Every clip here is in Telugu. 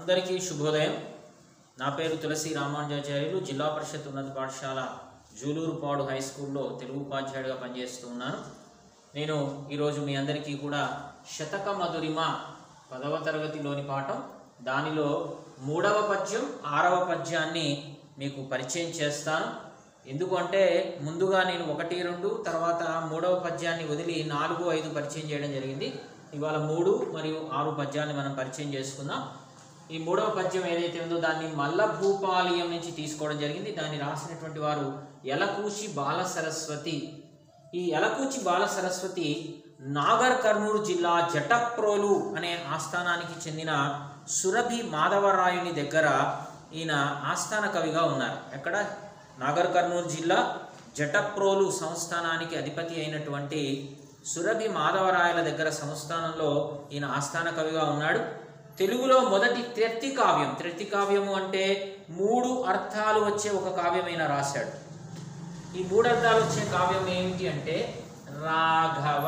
అందరికీ శుభోదయం నా పేరు తులసి రామానుజాచార్యులు జిల్లా పరిషత్ ఉన్నత పాఠశాల జూలూరుపాడు హై స్కూల్లో తెలుగు ఉపాధ్యాయుడిగా పనిచేస్తూ ఉన్నాను నేను ఈరోజు మీ అందరికీ కూడా శతక మధురిమ పదవ తరగతిలోని పాఠం దానిలో మూడవ పద్యం ఆరవ పద్యాన్ని మీకు పరిచయం చేస్తాను ఎందుకంటే ముందుగా నేను ఒకటి రెండు తర్వాత మూడవ పద్యాన్ని వదిలి నాలుగు ఐదు పరిచయం చేయడం జరిగింది ఇవాళ మూడు మరియు ఆరు పద్యాన్ని మనం పరిచయం చేసుకుందాం ఈ మూడవ పద్యం ఏదైతే ఉందో దాన్ని మల్ల భూపాలియం నుంచి తీసుకోవడం జరిగింది దాన్ని రాసినటువంటి వారు యలకూచి బాల సరస్వతి ఈ యలకూచి బాల సరస్వతి నాగర్ కర్నూలు జిల్లా జటప్రోలు అనే ఆస్థానానికి చెందిన సురభి మాధవరాయుని దగ్గర ఈయన ఆస్థాన కవిగా ఉన్నారు ఎక్కడ నాగర్ కర్నూలు జిల్లా జటప్రోలు సంస్థానానికి అధిపతి అయినటువంటి సురభి మాధవరాయల దగ్గర సంస్థానంలో ఈయన ఆస్థాన కవిగా ఉన్నాడు తెలుగులో మొదటి త్రెత్తి కావ్యం త్రెత్తి కావ్యము అంటే మూడు అర్థాలు వచ్చే ఒక కావ్యమైన రాశాడు ఈ మూడు అర్థాలు వచ్చే కావ్యం ఏమిటి అంటే రాఘవ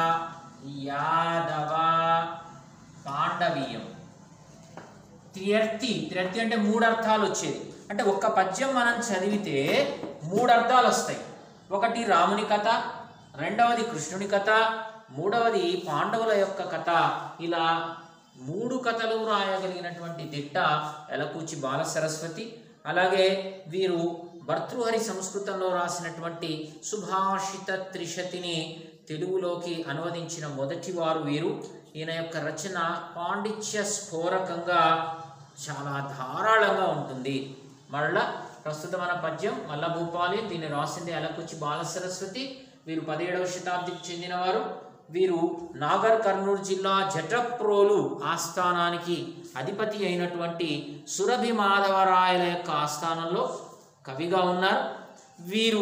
యాదవ పాండవీయం త్రియర్తి త్రియర్తి అంటే మూడు అర్థాలు వచ్చేది అంటే ఒక్క పద్యం మనం చదివితే మూడు అర్థాలు వస్తాయి ఒకటి రాముని కథ రెండవది కృష్ణుని కథ మూడవది పాండవుల యొక్క కథ ఇలా మూడు కథలు రాయగలిగినటువంటి దిట్ట ఎలకూచి బాల సరస్వతి అలాగే వీరు భర్తృహరి సంస్కృతంలో రాసినటువంటి సుభాషిత త్రిశతిని తెలుగులోకి అనువదించిన మొదటి వారు వీరు ఈయన యొక్క రచన పాండిత్య స్ఫోరకంగా చాలా ధారాళంగా ఉంటుంది మరలా ప్రస్తుత మన పద్యం మల్లభూపాలి దీన్ని రాసింది అలకుచి బాల సరస్వతి వీరు పదిహేడవ శతాబ్దికి చెందినవారు వీరు నాగర్ కర్నూలు జిల్లా జటప్రోలు ఆస్థానానికి అధిపతి అయినటువంటి సురభి మాధవరాయల యొక్క ఆస్థానంలో కవిగా ఉన్నారు వీరు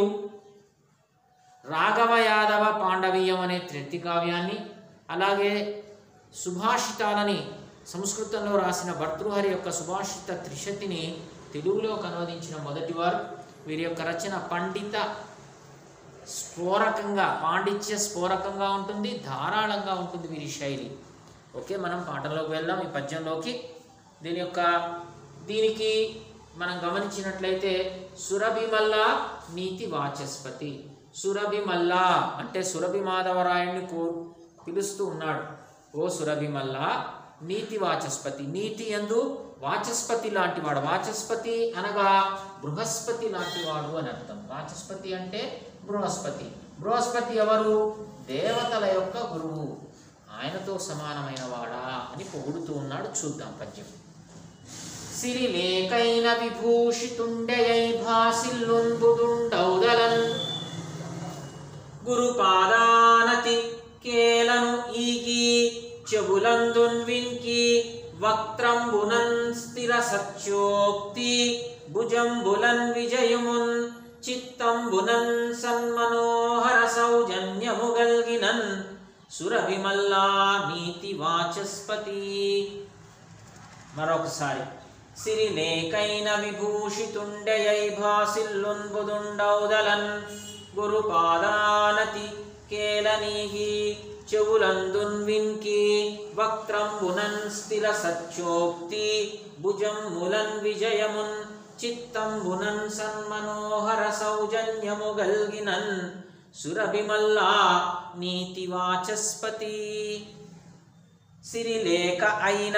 రాఘవ యాదవ పాండవీయం అనే త్రెత్తి కావ్యాన్ని అలాగే సుభాషితాలని సంస్కృతంలో రాసిన భర్తృహరి యొక్క సుభాషిత త్రిశతిని తెలుగులోకి అనువదించిన మొదటివారు వీరి యొక్క రచన పండిత స్ఫోరకంగా పాండిత్య స్ఫోరకంగా ఉంటుంది ధారాళంగా ఉంటుంది వీరి శైలి ఓకే మనం పాటలోకి వెళ్దాం ఈ పద్యంలోకి దీని యొక్క దీనికి మనం గమనించినట్లయితే సురభిమల్ల నీతి వాచస్పతి సురభిమల్ల అంటే సురభి మాధవరాయుడిని కో పిలుస్తూ ఉన్నాడు ఓ సురభిమల్ల నీతి వాచస్పతి నీతి ఎందు వాచస్పతి లాంటివాడు వాచస్పతి అనగా బృహస్పతి లాంటివాడు అని అర్థం వాచస్పతి అంటే బృహస్పతి బృహస్పతి ఎవరు దేవతల యొక్క గురువు ఆయనతో సమానమైన వాడా అని పొగుడుతూ ఉన్నాడు చూద్దాం పద్యం సిరిలేకైన విభూషితుండయై భాసిల్లుంబుదుండౌదలన్ గురుపాదానతి కేలను ఈగి చెబులందున్ వింకి వక్త్రంబునన్ స్థిర సత్యోక్తి భుజంబులన్ విజయమున్ చిత్తంబునన్ సన్మనోహర సౌజన్యము గల్గినన్ సురవిమల్లా నీతి వాచస్పతి మరొకసారి సిరిలేకైన విభూషితుండయై భాసిల్లున్బుదుండౌదలన్ గురుపాదానతి కేలనీగి చెవులందున్ వింకి వక్త్రంబునన్ స్థిర సత్యోక్తి భుజంబులన్ విజయమున్ చిత్తంబునన్ సన్మనోహర సౌజన్యము గల్గినన్ సురభిమల్లా నీతి వాచస్పతి సిరిలేక అయిన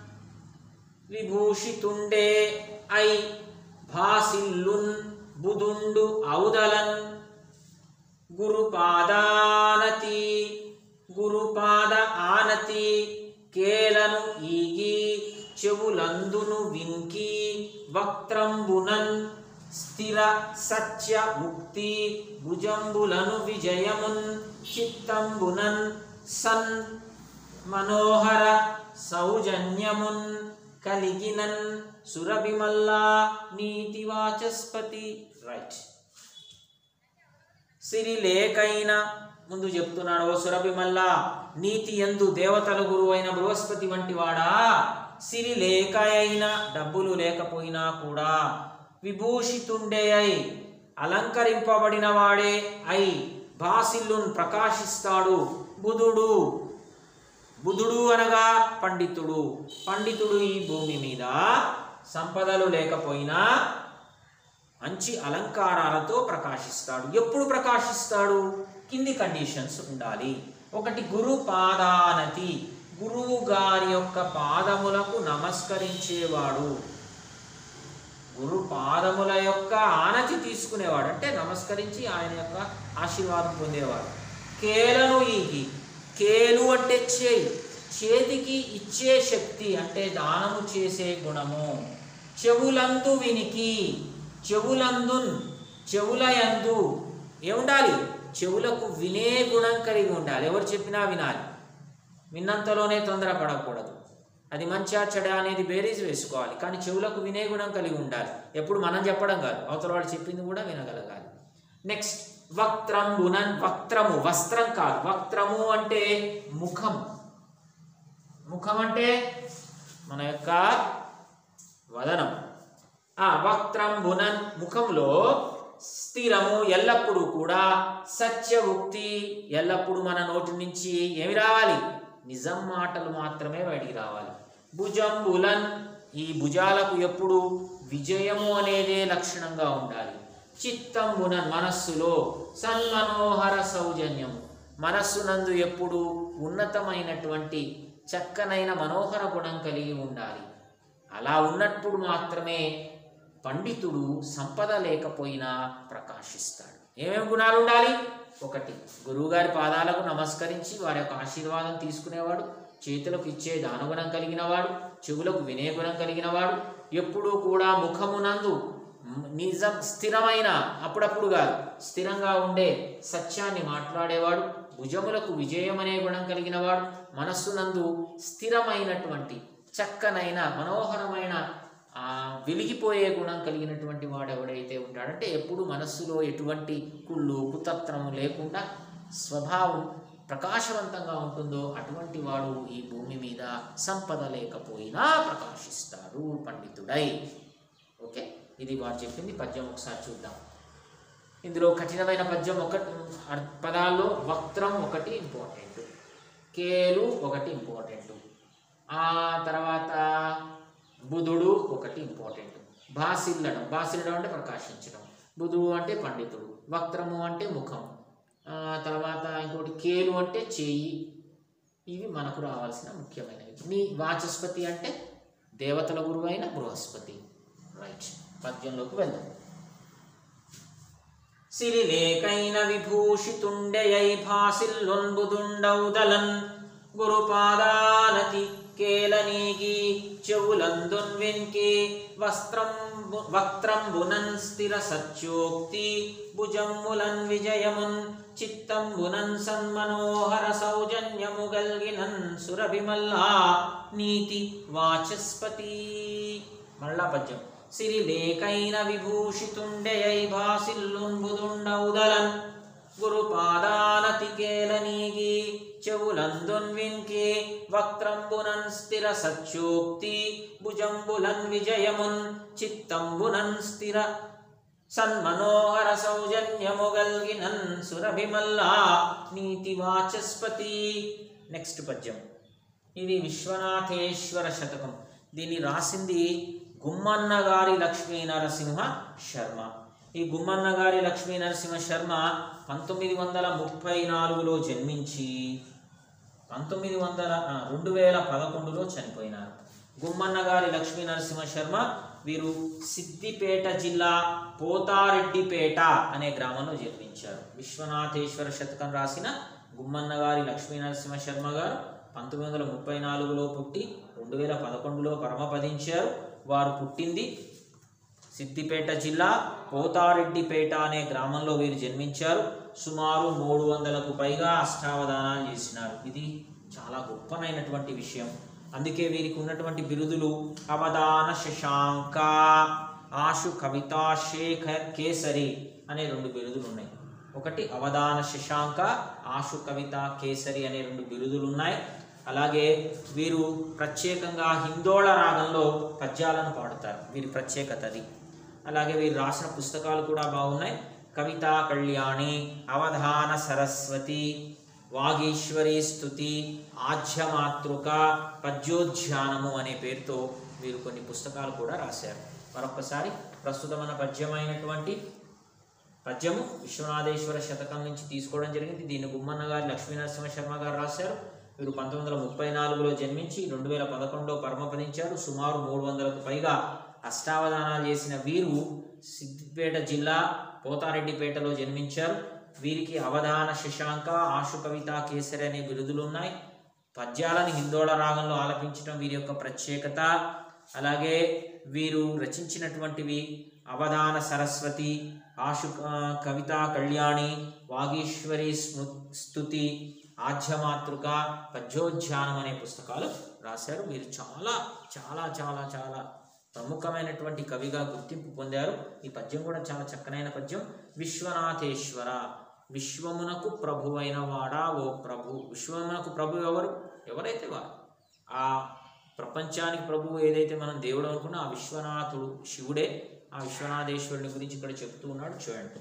విభూషితుండే ఐ భాసిల్లున్ బుదుండు ఔదలన్ గురుపాదానతి గురుపాద ఆనతి కేలను ఈగి చెవులందును వింకి వక్త్రంబునన్ స్థిర సత్య ముక్తి భుజంబులను విజయమున్ చిత్తంబునన్ సన్ మనోహర సౌజన్యమున్ కలిగినన్ సురభిమల్లా నీతి వాచస్పతి రైట్ సిరిలేకైన ముందు చెప్తున్నాడు ఓ సురభిమల్ల నీతి ఎందు దేవతల గురువు అయిన బృహస్పతి వంటి వాడా సిరి లేక అయినా డబ్బులు లేకపోయినా కూడా విభూషితుండే అయి అలంకరింపబడిన వాడే అయి భాసిల్లున్ ప్రకాశిస్తాడు బుధుడు బుధుడు అనగా పండితుడు పండితుడు ఈ భూమి మీద సంపదలు లేకపోయినా మంచి అలంకారాలతో ప్రకాశిస్తాడు ఎప్పుడు ప్రకాశిస్తాడు కింది కండిషన్స్ ఉండాలి ఒకటి గురు పాదానతి గురువు గారి యొక్క పాదములకు నమస్కరించేవాడు గురు పాదముల యొక్క ఆనతి తీసుకునేవాడు అంటే నమస్కరించి ఆయన యొక్క ఆశీర్వాదం పొందేవాడు కేలను ఈగి కేలు అంటే చేయి చేతికి ఇచ్చే శక్తి అంటే దానము చేసే గుణము చెవులందు వినికి చెవులందున్ చెవులయందు ఏముండాలి చెవులకు వినే గుణం కలిగి ఉండాలి ఎవరు చెప్పినా వినాలి విన్నంతలోనే తొందరపడకూడదు అది మంచిగా చెడ అనేది బేరీజ్ వేసుకోవాలి కానీ చెవులకు వినే గుణం కలిగి ఉండాలి ఎప్పుడు మనం చెప్పడం కాదు అవతల వాళ్ళు చెప్పింది కూడా వినగలగాలి నెక్స్ట్ వక్త్రంబునన్ వక్త్రము వస్త్రం కాదు వక్త్రము అంటే ముఖం ముఖం అంటే మన యొక్క వదనం ఆ వక్త్రంబునన్ ముఖంలో స్థిరము ఎల్లప్పుడూ కూడా సత్యవుక్తి ఎల్లప్పుడూ మన నోటి నుంచి ఏమి రావాలి నిజం మాటలు మాత్రమే బయటికి రావాలి భుజంబులన్ ఈ భుజాలకు ఎప్పుడు విజయము అనేదే లక్షణంగా ఉండాలి చిత్తంబునన్ మనస్సులో సన్మనోహర సౌజన్యము మనస్సునందు ఎప్పుడు ఉన్నతమైనటువంటి చక్కనైన మనోహర గుణం కలిగి ఉండాలి అలా ఉన్నప్పుడు మాత్రమే పండితుడు సంపద లేకపోయినా ప్రకాశిస్తాడు ఏమేమి గుణాలు ఉండాలి ఒకటి గురువుగారి పాదాలకు నమస్కరించి వారి యొక్క ఆశీర్వాదం తీసుకునేవాడు చేతులకు ఇచ్చే దానగుణం కలిగిన వాడు చెవులకు వినే గుణం కలిగిన వాడు ఎప్పుడూ కూడా ముఖమునందు నిజం స్థిరమైన అప్పుడప్పుడు కాదు స్థిరంగా ఉండే సత్యాన్ని మాట్లాడేవాడు భుజములకు విజయం అనే గుణం కలిగిన వాడు మనస్సునందు స్థిరమైనటువంటి చక్కనైన మనోహరమైన ఆ వెలిగిపోయే గుణం కలిగినటువంటి వాడు ఎవడైతే ఉంటాడంటే ఎప్పుడు మనస్సులో ఎటువంటి కుళ్ళు కుతత్రము లేకుండా స్వభావం ప్రకాశవంతంగా ఉంటుందో అటువంటి వాడు ఈ భూమి మీద సంపద లేకపోయినా ప్రకాశిస్తాడు పండితుడై ఓకే ఇది వారు చెప్పింది పద్యం ఒకసారి చూద్దాం ఇందులో కఠినమైన పద్యం ఒక అర్- పదాల్లో వక్త్రం ఒకటి ఇంపార్టెంట్ కేలు ఒకటి ఇంపార్టెంట్ ఆ తర్వాత బుధుడు ఒకటి ఇంపార్టెంట్ భాసిల్లడం భాసిల్లడం అంటే ప్రకాశించడం బుధుడు అంటే పండితుడు వక్త్రము అంటే ముఖం ఆ తర్వాత ఇంకోటి కేలు అంటే చేయి ఇవి మనకు రావాల్సిన ముఖ్యమైనవి నీ వాచస్పతి అంటే దేవతల గురువు అయిన బృహస్పతి రైట్ పద్యంలోకి వెళ్దాం సిరిలేకైన విభూషితుండెయై భాసిల్లొన్బుదుండౌదలన్ గురుపాదానతి కేలనీగి చెవులందున్ వెన్కి వస్త్రం వక్త్రంబునన్ స్థిర సత్యోక్తి భుజంబులన్ విజయమున్ చిత్తంబునన్ సన్మనోహర సౌజన్యము గల్గినన్ సురభిమల్లా నీతి వాచస్పతి మళ్ళా పద్యం సిరిలేకైన విభూషితుండెయై భాసిల్లుంబుదుండౌదలన్ గురుపాదానతి కేలనీగి చెవులందున్ విన్కి వక్త్రంబునన్ స్థిర సత్యోక్తి భుజంబులన్ విజయమున్ చిత్తంబునన్ స్థిర సన్మనోహర సౌజన్యము గల్గినన్ సురభిమల్లా నీతి వాచస్పతి నెక్స్ట్ పద్యం ఇది విశ్వనాథేశ్వర శతకం దీన్ని రాసింది గుమ్మన్న గారి లక్ష్మీ నరసింహ శర్మ ఈ గుమ్మన్న గారి లక్ష్మీ నరసింహ శర్మ పంతొమ్మిది వందల ముప్పై నాలుగులో జన్మించి పంతొమ్మిది వందల ఆ, రెండు వేల పదకొండులో చనిపోయినారు గుమ్మన్న గారి లక్ష్మీ నరసింహ శర్మ వీరు సిద్దిపేట జిల్లా పోతారెడ్డిపేట అనే గ్రామంలో జన్మించారు విశ్వనాథేశ్వర శతకం రాసిన గుమ్మన్న గారి లక్ష్మీ నరసింహ శర్మ గారు పంతొమ్మిది వందల ముప్పై నాలుగులో పుట్టి రెండు వేల పదకొండులో పరమపదించారు వారు పుట్టింది సిద్దిపేట జిల్లా పోతారెడ్డిపేట అనే గ్రామంలో వీరు జన్మించారు సుమారు మూడు వందలకు పైగా అష్టావధానాలు చేసినారు ఇది చాలా గొప్పనైనటువంటి విషయం అందుకే వీరికి ఉన్నటువంటి బిరుదులు అవధాన శశాంక ఆశు కవితా శేఖర్ కేసరి అనే రెండు బిరుదులు ఉన్నాయి ఒకటి అవధాన శశాంక ఆశు కవిత కేసరి అనే రెండు బిరుదులు ఉన్నాయి అలాగే వీరు ప్రత్యేకంగా హిందోళ రాగంలో పద్యాలను పాడుతారు వీరి ప్రత్యేకత అది అలాగే వీరు రాసిన పుస్తకాలు కూడా బాగున్నాయి కవితా కళ్యాణి అవధాన సరస్వతి వాగీశ్వరి స్థుతి ఆధ్యమాతృక పద్యోధ్యానము అనే పేరుతో వీరు కొన్ని పుస్తకాలు కూడా రాశారు మరొకసారి ప్రస్తుతమైన పద్యమైనటువంటి పద్యము విశ్వనాథేశ్వర శతకం నుంచి తీసుకోవడం జరిగింది దీన్ని గుమ్మన్న గారి లక్ష్మీనరసింహ శర్మ గారు రాశారు వీరు పంతొమ్మిది వందల ముప్పై నాలుగులో జన్మించి రెండు వేల పదకొండులో పరమపదించారు సుమారు మూడు వందలకు పైగా అష్టావధానాలు చేసిన వీరు సిద్దిపేట జిల్లా పోతారెడ్డిపేటలో జన్మించారు వీరికి అవధాన శశాంక ఆశు కవిత కేసరి అనే బిరుదులు ఉన్నాయి పద్యాలను హిందోళ రాగంలో ఆలపించడం వీరి యొక్క ప్రత్యేకత అలాగే వీరు రచించినటువంటివి అవధాన సరస్వతి ఆశు కవితా కళ్యాణి వాగీశ్వరి స్మృ స్థుతి ఆధ్యమాతృక పద్యోధ్యానం అనే పుస్తకాలు రాశారు వీరు చాలా చాలా చాలా చాలా ప్రముఖమైనటువంటి కవిగా గుర్తింపు పొందారు ఈ పద్యం కూడా చాలా చక్కనైన పద్యం విశ్వనాథేశ్వర విశ్వమునకు ప్రభువైన వాడా ఓ ప్రభు విశ్వమునకు ప్రభు ఎవరు ఎవరైతే వారు ఆ ప్రపంచానికి ప్రభువు ఏదైతే మనం దేవుడు అనుకున్నా ఆ విశ్వనాథుడు శివుడే ఆ విశ్వనాథేశ్వరుని గురించి ఇక్కడ చెప్తూ ఉన్నాడు చూడండి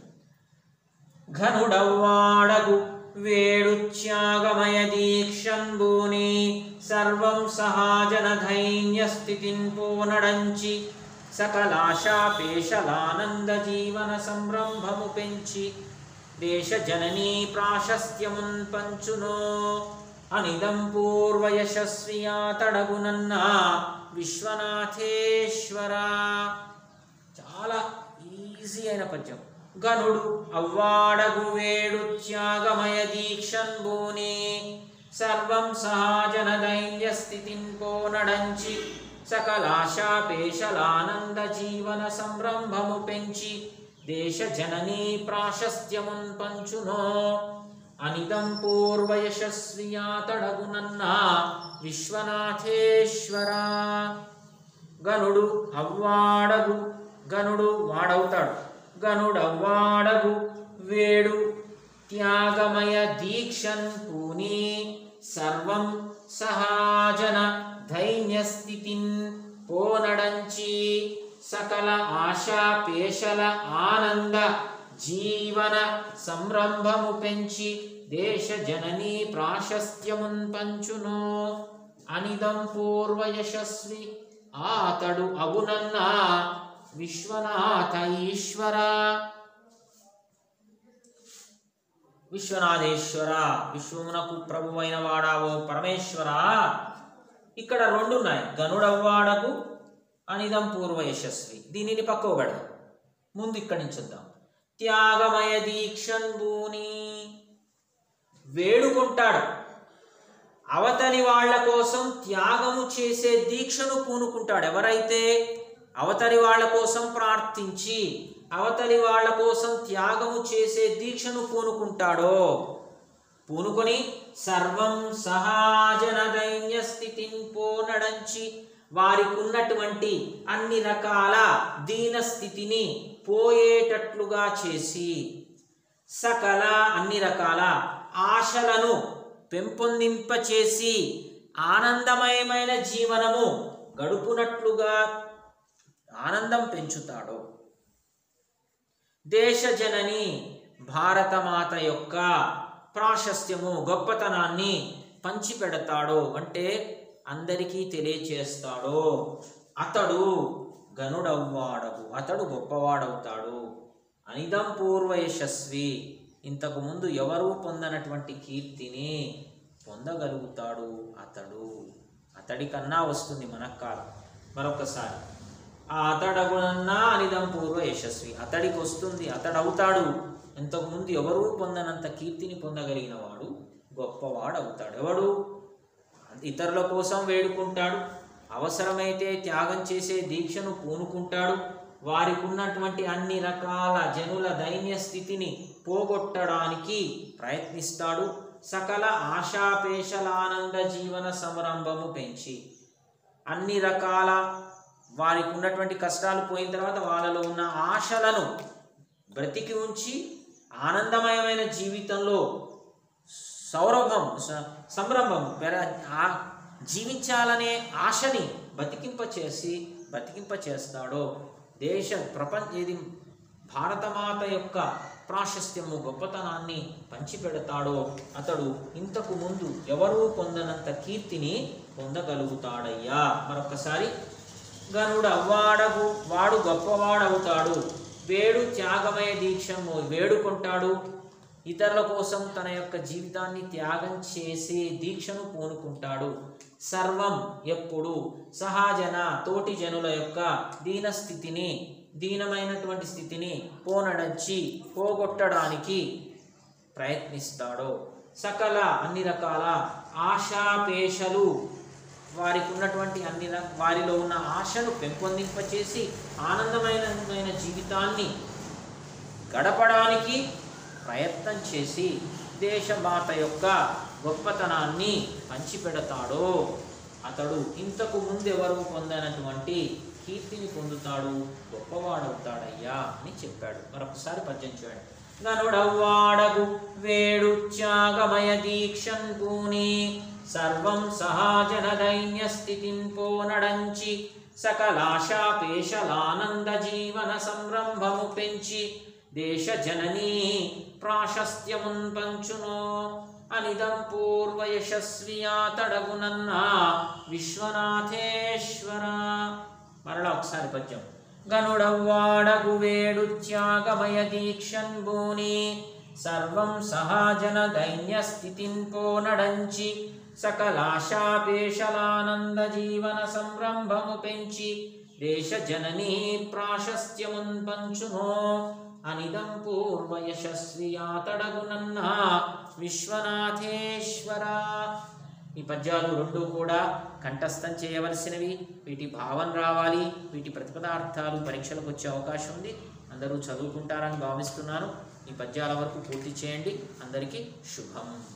ఘనుడవ్వాడగు వేడు త్యాగమయ దీక్షంబూని సర్వం సహాజన ధైన్య స్థితిన్ పోనడంచి సకలాశాపేశలానంద జీవన సంరంభము పెంచి దేశ జననీ ప్రాశస్త్యమున్ పంచునో అనిదం పూర్వయశస్వియాతడగునన్న విశ్వనాథేశ్వర చాలా ఈజీ అయిన పద్యం గనుడు అవ్వాడగు వేడు త్యాగమయ దీక్షన్ భూని సర్వం సహాజన దైన్య స్థితిన్ పోనడంచి సకలాశాపేశలానంద జీవన సంరంభము పెంచి దేశ జననీ ప్రాశస్త్యమున్ పంచునో అనిదం పూర్వయశస్వియాతడగునన్న విశ్వనాథేశ్వర గనుడు అవ్వాడగు గనుడు వాడవుతాడు గనుడవ్వాడగు వేడు త్యాగమయ దీక్షన్ పూని సర్వం సహాజన ధైన్య స్థితిన్ పోనడంచి సకల ఆశా పేశల ఆనంద జీవన సంరంభము పెంచి దేశ జననీ ప్రాశస్త్యమున్ పంచును అనిదం పూర్వ యశస్వి ఆతడు అగునన్న విశ్వనాథ ఈశ్వర విశ్వనాథేశ్వర విశ్వమునకు ప్రభువైన వాడావో పరమేశ్వర ఇక్కడ రెండు ఉన్నాయి గనుడవ్వాడకు అనిదం పూర్వ యశస్వి దీనిని పక్కవబడదు ముందు ఇక్కడి నుంచి వద్దాం త్యాగమయ దీక్షన్ భూని వేడుకుంటాడు అవతలి వాళ్ళ కోసం త్యాగము చేసే దీక్షను పూనుకుంటాడు ఎవరైతే అవతలి వాళ్ళ కోసం ప్రార్థించి అవతలి వాళ్ళ కోసం త్యాగము చేసే దీక్షను పూనుకుంటాడో పూనుకొని సర్వం సహాజన దైన్య స్థితిని పోనడంచి వారికి ఉన్నటువంటి అన్ని రకాల దీన స్థితిని పోయేటట్లుగా చేసి సకల అన్ని రకాల ఆశలను పెంపొందింపచేసి ఆనందమయమైన జీవనము గడుపునట్లుగా ఆనందం పెంచుతాడు దేశజనని భారతమాత యొక్క ప్రాశస్త్యము గొప్పతనాన్ని పంచిపెడతాడు అంటే అందరికీ తెలియచేస్తాడు అతడు గనుడవ్వాడవు అతడు గొప్పవాడవుతాడు అనిదం పూర్వ యశస్వి ఇంతకు ముందు ఎవరూ పొందనటువంటి కీర్తిని పొందగలుగుతాడు అతడు అతడి కన్నా వస్తుంది మనక్కాలం మరొకసారి ఆ అతడగునన్నా అనిదం పూర్వ యశస్వి అతడికి వస్తుంది అతడవుతాడు ఇంతకుముందు ఎవరూ పొందనంత కీర్తిని పొందగలిగిన వాడు గొప్పవాడు అవుతాడు ఎవడు ఇతరుల కోసం వేడుకుంటాడు అవసరమైతే త్యాగం చేసే దీక్షను పూనుకుంటాడు వారికి ఉన్నటువంటి అన్ని రకాల జనుల దైన్య స్థితిని పోగొట్టడానికి ప్రయత్నిస్తాడు సకల ఆశాపేశలానంద జీవన సంరంభము పెంచి అన్ని రకాల వారికి ఉన్నటువంటి కష్టాలు పోయిన తర్వాత వాళ్ళలో ఉన్న ఆశలను బ్రతికి ఉంచి ఆనందమయమైన జీవితంలో సౌరభం స- సంరంభం పెర ఆ జీవించాలనే ఆశని బతికింపచేసి బతికింపచేస్తాడో దేశ ప్రపంచ ఇది భారతమాత యొక్క ప్రాశస్త్యము గొప్పతనాన్ని పంచిపెడతాడో అతడు ఇంతకు ముందు ఎవరూ పొందనంత కీర్తిని పొందగలుగుతాడయ్యా మరొకసారి గనుడు అవ్వాడగు వాడు గొప్పవాడవుతాడు వేడు త్యాగమయ దీక్షము వేడుకుంటాడు ఇతరుల కోసం తన యొక్క జీవితాన్ని త్యాగం చేసే దీక్షను పూనుకుంటాడు సర్వం ఎప్పుడు సహాజన తోటి జనుల యొక్క దీనస్థితిని దీనమైనటువంటి స్థితిని పోనడంచి పోగొట్టడానికి ప్రయత్నిస్తాడో సకల అన్ని రకాల ఆశాపేషలు వారికి ఉన్నటువంటి అన్ని ర- వారిలో ఉన్న ఆశను పెంపొందింపచేసి ఆనందమైన జీవితాన్ని గడపడానికి ప్రయత్నం చేసి దేశమాత యొక్క గొప్పతనాన్ని పంచిపెడతాడో అతడు ఇంతకు ముందెవరు పొందనటువంటి కీర్తిని పొందుతాడు గొప్పవాడవుతాడయ్యా అని చెప్పాడు మరొకసారి పద్యం చూడండి గనుడవ్వాడగు వేడు త్యాగమయ దీక్షం పూని సర్వం సహాజన దైన్య స్థితిం పోనడంచి సకలాశాపేశలానంద జీవన సంరంభము పెంచి దేశ జననీ ప్రాశస్త్యమున్ పంచునో అనిదం పూర్వ యశస్వియాతడగునన్న విశ్వనాథేశ్వర మరలా ఒకసారి పద్యం గనుడవ్వాడగు వేడు త్యాగమయ దీక్షన్ భూని సర్వం సహాజన దైన్య స్థితిన్ పోనడంచి సకలాశాపేశలానంద జీవన సంరంభము పెంచి దేశ జననీ ప్రాశస్త్యమున్ పంచునో అనిదం పూర్వ యశస్వియాతడగునన్న విశ్వనాథేశ్వర ఈ పద్యాలు రెండు కూడా కంఠస్థం చేయవలసినవి వీటి భావం రావాలి వీటి ప్రతిపదార్థాలు పరీక్షలకు వచ్చే అవకాశం ఉంది అందరూ చదువుకుంటారని భావిస్తున్నాను ఈ పద్యాల వరకు పూర్తి చేయండి అందరికీ శుభం